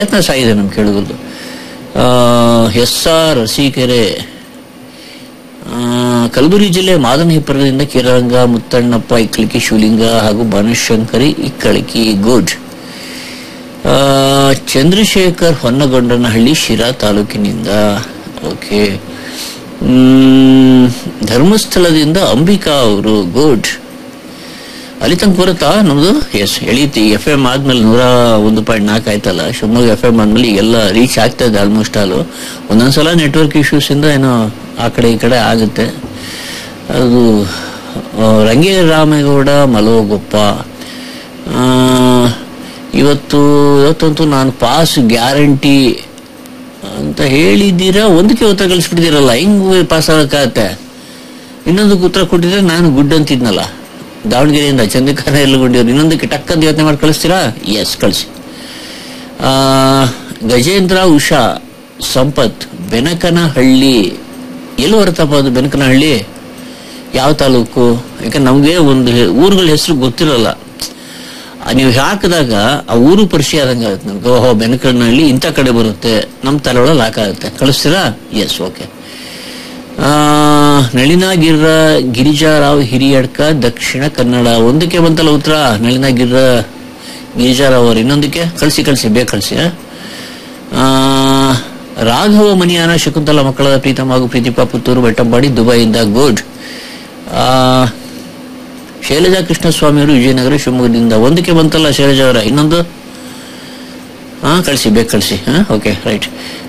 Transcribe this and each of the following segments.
ಪ್ರಯತ್ನ ಸಾಗಿದೆ ನಮ್ಗೆ ಕೇಳುವುದು ಎಸ್ ಆರ್ ಅರಸೀಕೆರೆ ಆ, ಕಲಬುರಗಿ ಜಿಲ್ಲೆ ಮಾದನಹಿಪ್ಪರದಿಂದ ಕಿರಂಗ ಮುತ್ತಣ್ಣಪ್ಪ ಇಕ್ಕಳಿಕಿ ಶಿವಲಿಂಗ ಹಾಗೂ ಬನಶಂಕರಿ ಇಕ್ಕಳಿಕಿ ಗುಡ್ ಆ, ಚಂದ್ರಶೇಖರ್ ಹೊನ್ನಗೊಂಡನಹಳ್ಳಿ ಶಿರಾ ತಾಲೂಕಿನಿಂದ ಓಕೆ ಮ್, ಧರ್ಮಸ್ಥಳದಿಂದ ಅಂಬಿಕಾ ಅವರು ಗುಡ್ ಅಲ್ಲಿ ತನಕ ಬರುತ್ತಾ ನಮ್ದು ಎಸ್ ಎಳೀತಿ ಎಫ್ ಎಂ ಆದ್ಮೇಲೆ ನೂರ ಒಂದು ಪಾಯಿಂಟ್ ನಾಲ್ಕು ಆಯ್ತಲ್ಲ ಶಿವಮೊಗ್ಗ ಎಫ್ ಎಂ ಆದ್ಮೇಲೆ ಎಲ್ಲ ರೀಚ್ ಆಗ್ತಾ ಇದೆ ಆಲ್ಮೋಸ್ಟ್ ಆಲು ಒಂದೊಂದ್ಸಲ ನೆಟ್ವರ್ಕ್ ಇಶ್ಯೂಸ್ ಇಂದ ಏನೋ ಆ ಕಡೆ ಈ ಕಡೆ ಆಗುತ್ತೆ ಅದು ಆ, ರಂಗೇ ರಾಮೇಗೌಡ ಮಲೋಗೊಪ್ಪ ಆ, ಇವತ್ತು ಇವತ್ತಂತೂ ನಾನು ಪಾಸ್ ಗ್ಯಾರಂಟಿ ಅಂತ ಹೇಳಿದ್ದೀರಾ ಒಂದಕ್ಕೆ ಉತ್ತರ ಕಳಿಸ್ಬಿಟ್ಟಿದ್ದೀರಲ್ಲ ಹಿಂಗ್ ಪಾಸ್ ಆಗಕ್ಕಾಗತ್ತೆ ಇನ್ನೊಂದಕ್ಕೆ ಉತ್ತರ ಕೊಟ್ಟಿದ್ರೆ ನಾನು ಗುಡ್ ಅಂತಿದ್ನಲ್ಲ ದಾವಣಗೆರೆಯಿಂದ ಚಂದ್ರಕಾನ ಎಲ್ಲಗೊಂಡಿವ್ರು ಇನ್ನೊಂದಕ್ಕೆ ಟಕ್ಕಂತ ಯೋಚನೆ ಮಾಡಿ ಕಳಿಸ್ತೀರಾ ಎಸ್ ಕಳಿಸಿ ಆ, ಗಜೇಂದ್ರ ಉಷಾ ಸಂಪತ್ ಬೆನಕನಹಳ್ಳಿ ಎಲ್ಲಿ ಬರುತ್ತಪ್ಪ ಅದು ಬೆನಕನಹಳ್ಳಿ ಯಾವ ತಾಲೂಕು ಯಾಕಂದ್ರೆ ನಮಗೆ ಒಂದು ಹೆ- ಊರುಗಳ ಹೆಸರು ಗೊತ್ತಿರಲ್ಲ ಆ, ನೀವು ಹಾಕಿದಾಗ ಆ ಊರು ಪರಿಚಯ ಆದಂಗೆ ಆಗುತ್ತೆ ನಮ್ಗೆ ಓಹೋ ಬೆನಕನಹಳ್ಳಿ ಇಂಥ ಕಡೆ ಬರುತ್ತೆ ನಮ್ಮ ತಲೆ ಒಳಗೆ ಹಾಕಾಗುತ್ತೆ ಕಳಿಸ್ತೀರಾ ಎಸ್ ಓಕೆ ಆ, ನಳಿನ ಗಿರ್ರ ಗಿರಿಜಾರಾವ್ ಹಿರಿಯಡ್ಕ ದಕ್ಷಿಣ ಕನ್ನಡ ಒಂದಕ್ಕೆ ಬಂತಲ್ಲ ಉತ್ತರ ನಳಿನ ಗಿರ್ರ ಗಿರಿಜಾರಾವ್ ಅವರು ಇನ್ನೊಂದಕ್ಕೆ ಕಳಿಸಿ ಕಳಿಸಿ ಬೇಗ ಕಳಿಸಿ ಆ, ರಾಘವ ಮನಿಯಾನ ಶಕುಂತಲ ಮಕ್ಕಳದ ಪ್ರೀತಮ್ ಹಾಗೂ ಪ್ರೀತಿಪಾ ಪುತ್ತೂರು ಬೆಟ್ಟಂಪಾಡಿ ದುಬೈಯಿಂದ ಗುಡ್ ಆ, ಶೈಲಜಾ ಕೃಷ್ಣಸ್ವಾಮಿಯವರು ವಿಜಯನಗರ ಶಿವಮೊಗ್ಗದಿಂದ ಒಂದಕ್ಕೆ ಬಂತಲ್ಲ ಶೈಲಜಾ ಅವರ ಇನ್ನೊಂದು ಹಾ ಕಳಿಸಿ ಬೇಗ ಕಳಿಸಿ ಹಾ okay right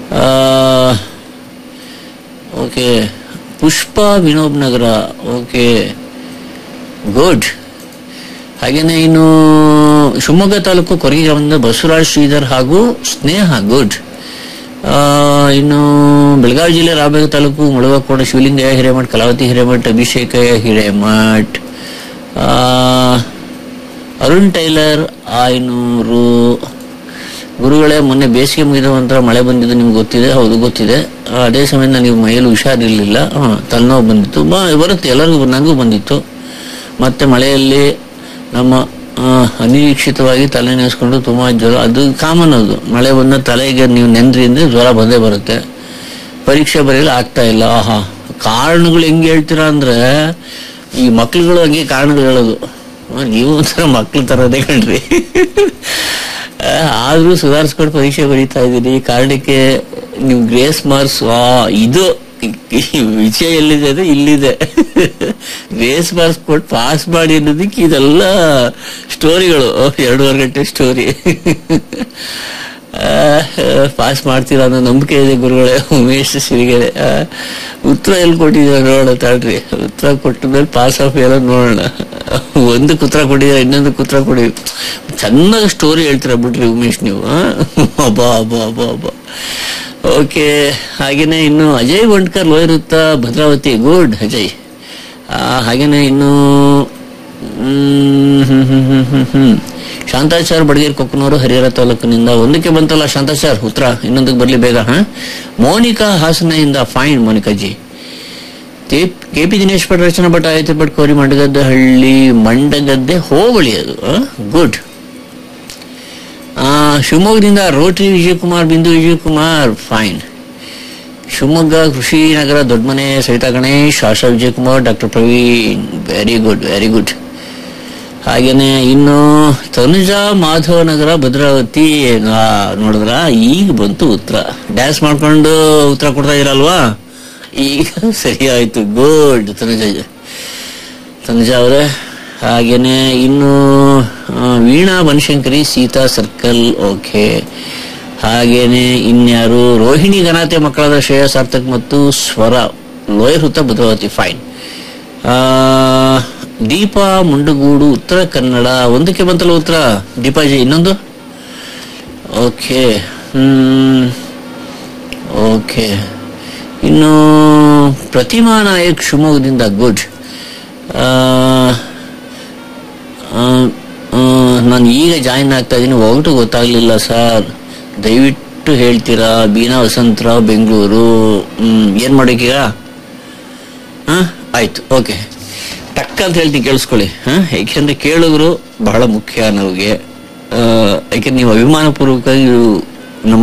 okay Pushpa Vinoba Nagar okay good ಹಾಗೇನೆ ಇನ್ನು ಶಿವಮೊಗ್ಗ ತಾಲೂಕು ಕೊರಗಿ ಗ್ರಾಮದಿಂದ ಬಸವರಾಜ್ ಶ್ರೀಧರ್ ಹಾಗೂ ಸ್ನೇಹ ಗುಡ್ ಆ, ಇನ್ನು ಬೆಳಗಾವಿ ಜಿಲ್ಲೆ ರಾಮಬೇಗ ತಾಲೂಕು ಮುಳಗಕೋಡ ಶಿವಲಿಂಗಯ್ಯ ಹಿರೇಮಠ್ ಕಲಾವತಿ ಹಿರೇಮಠ್ ಅಭಿಷೇಕಯ್ಯ ಹಿರೇಮಠ್ ಆ, ಅರುಣ್ ಟೈಲರ್ ಐನೂರು ಗುರುಗಳೇ ಮೊನ್ನೆ ಬೇಸಿಗೆ ಮುಗಿದ ನಂತರ ಮಳೆ ಬಂದಿದ್ದು ನಿಮ್ಗೆ ಗೊತ್ತಿದೆ ಹೌದು ಗೊತ್ತಿದೆ ಆ, ಅದೇ ಸಮಯ ನೀವು ಮೈಯಲ್ಲಿ ಹುಷಾರಿರ್ಲಿಲ್ಲ ಹಾ, ತಲೆನೋವು ಬಂದಿತ್ತು ಬಾ ಬರುತ್ತೆ ಎಲ್ಲರಿಗೂ ನನಗೂ ಬಂದಿತ್ತು ಮತ್ತೆ ಮಳೆಯಲ್ಲಿ ನಮ್ಮ ಆ, ಅನಿರೀಕ್ಷಿತವಾಗಿ ತಲೆ ನೆನೆಸ್ಕೊಂಡು ತುಂಬಾ ಜ್ವರ ಅದು ಕಾಮನ್ ಅದು ಮಳೆ ಬಂದ ತಲೆಗೆ ನೀವು ನೆಂದ್ರಿ ಅಂದ್ರೆ ಜ್ವರ ಬಂದೇ ಬರುತ್ತೆ ಪರೀಕ್ಷೆ ಬರೆಯಲು ಆಗ್ತಾ ಇಲ್ಲ ಆಹಾ ಕಾರಣಗಳು ಹೆಂಗೆ ಹೇಳ್ತೀರಾ ಅಂದ್ರೆ ಈ ಮಕ್ಳುಗಳು ಹಂಗೆ ಕಾರಣಗಳು ಹೇಳೋದು ಆ, ನೀವು ಒಂಥರ ಮಕ್ಳು ತರದೇ ಕಣ್ರಿ ಆ, ಆದ್ರೂ ಸುಧಾರಿಸ್ಕೊಂಡು ಪರೀಕ್ಷೆ ಬರೀತಾ ಇದ್ದೀನಿ ಕಾರಣಕ್ಕೆ ನೀವು ಗ್ರೇಸ್ ಮಾರ್ಕ್ಸ್ ಇದು ಈ ವಿಷಯ ಎಲ್ಲಿದೆ ಅಂದ್ರೆ ಇಲ್ಲಿದೆ ಗ್ರೇಸ್ ಮಾರ್ಕ್ಸ್ ಕೊಟ್ಟು ಪಾಸ್ ಮಾಡಿ ಅನ್ನೋದಕ್ಕೆ ಇದೆಲ್ಲ ಸ್ಟೋರಿಗಳು ಎರಡೂವರೆ ಗಂಟೆ ಸ್ಟೋರಿ ಪಾಸ್ ಮಾಡ್ತೀರಾ ಅನ್ನೋ ನಂಬಿಕೆ ಇದೆ ಗುರುಗಳೇ ಉಮೇಶ್ ಸಿರಿಗೆರೆ ಆ, ಉತ್ತರ ಎಲ್ಲಿ ಕೊಟ್ಟಿದ್ದೀರ ನೋಡೋಣ ತಾಳ್ರಿ ಉತ್ತರ ಕೊಟ್ಟ ಮೇಲೆ ಪಾಸ್ ಆಫ್ ಎಲ್ಲ ನೋಡೋಣ ಒಂದಕ್ಕೆ ಉತ್ತರ ಕೊಟ್ಟಿದ್ದೀರ ಇನ್ನೊಂದಕ್ಕೆ ಉತ್ತರ ಕೊಡಿ ಚೆನ್ನಾಗಿ ಸ್ಟೋರಿ ಹೇಳ್ತೀರಾ ಬಿಡ್ರಿ ಉಮೇಶ್ ನೀವು ಆ? ಅಬ್ಬಾ ಅಬ್ಬಾ ಅಬ್ಬಾ ಅಬ್ಬಾ ಓಕೆ ಹಾಗೇನೆ ಇನ್ನು ಅಜಯ್ ಬಂಡ್ಕರ್ ಲೋಯರುತ್ತ ಭದ್ರಾವತಿ ಗುಡ್ ಅಜಯ್ ಆ, ಹಾಗೇನೆ ಇನ್ನು ಹ್ಮ್, ಹ್ಮ್, ಹ್ಮ್, ಹ್ಮ್, ಹ್ಮ್, ಹ್ಮ್. ಶಾಂತಾಚಾರ್ ಬಡಗೇರ್ ಕೊಕ್ಕನೂರು ಹರಿಹರ ತಾಲೂಕಿನಿಂದ ಒಂದಕ್ಕೆ ಬಂತಲ್ಲ ಶಾಂತಾಚಾರ್ ಉತ್ತರ ಇನ್ನೊಂದಕ್ಕೆ ಬರ್ಲಿ ಬೇಗ ಹಾ ಮೋನಿಕಾ ಹಾಸನೆಯಿಂದ fine Monika ji K P Dinesh Bhat Rachana Bhat ಆಯ್ತು ಭಟ್ ಕೋರಿ ಮಂಡಗದ್ದೆ ಹಳ್ಳಿ ಮಂಡಗದ್ದೆ ಹೋಬಳಿ ಅದು ಗುಡ್ ಶಿವಮೊಗ್ಗದಿಂದ ರೋಟರಿ ವಿಜಯಕುಮಾರ್ ಬಿಂದು Vijayakumar fine Shivamogga Krishi Nagar Doddamane Savita Ganesh Asha Vijayakumar doctor Praveen very good very good ಹಾಗೇನೆ ಇನ್ನು ತನುಜಾ ಮಾಧವ ನಗರ ಭದ್ರಾವತಿ ಆ, ನೋಡಿದ್ರ ಈಗ ಬಂತು ಉತ್ತರ ಡ್ಯಾನ್ಸ್ ಮಾಡ್ಕೊಂಡು ಉತ್ತರ ಕೊಡ್ತಾ ಇರಲ್ವಾ ಈಗ ಸರಿ ಆಯ್ತು ಗುಡ್ ತನುಜಾ ತನುಜಾ ಅವರೇ ಹಾಗೇನೆ ಇನ್ನು ಆ, ವೀಣಾ ಬನಶಂಕರಿ ಸೀತಾ ಸರ್ಕಲ್ ಓಕೆ ಹಾಗೇನೆ ಇನ್ಯಾರು ರೋಹಿಣಿ ಘನತೆ ಮಕ್ಕಳಾದ ಶ್ರೇಯ ಸಾರ್ಥಕ್ ಮತ್ತು ಸ್ವರ ಲೋಯರ್ ಹುತ್ತ ಭದ್ರಾವತಿ ಫೈನ್ ಆ, ದೀಪಾ ಮುಂಡಗೂಡು ಉತ್ತರ ಕನ್ನಡ ಒಂದಕ್ಕೆ ಬಂತಲ್ಲ ಉತ್ತರ ದೀಪಾಜಿ ಇನ್ನೊಂದು ಓಕೆ ಹ್ಮ್ ಓಕೆ ಇನ್ನು ಪ್ರತಿಮಾ ನಾಯಕ್ ಶಿವಮೊಗ್ಗದಿಂದ ಗುಡ್ ನಾನು ಈಗ ಜಾಯಿನ್ ಆಗ್ತಾ ಇದ್ದೀನಿ ಒಗಟು ಗೊತ್ತಾಗ್ಲಿಲ್ಲ ಸರ್ ದಯವಿಟ್ಟು ಹೇಳ್ತೀರಾ ಬೀನಾ ವಸಂತರಾವ್ ಬೆಂಗಳೂರು ಹ್ಮ್ ಏನ್ ಮಾಡೋಕೀಗ ಹಾ ಆಯ್ತು ಓಕೆ ಟಕ್ ಅಂತ ಹೇಳ್ತೀನಿ ಕೇಳಿಸ್ಕೊಳ್ಳಿ ಹಾ ಯಾಕೆಂದ್ರೆ ಕೇಳಿದ್ರು ಬಹಳ ಮುಖ್ಯ ನಮಗೆ ಯಾಕೆಂದ್ರೆ ನೀವು ಅಭಿಮಾನಪೂರ್ವಕವಾಗಿ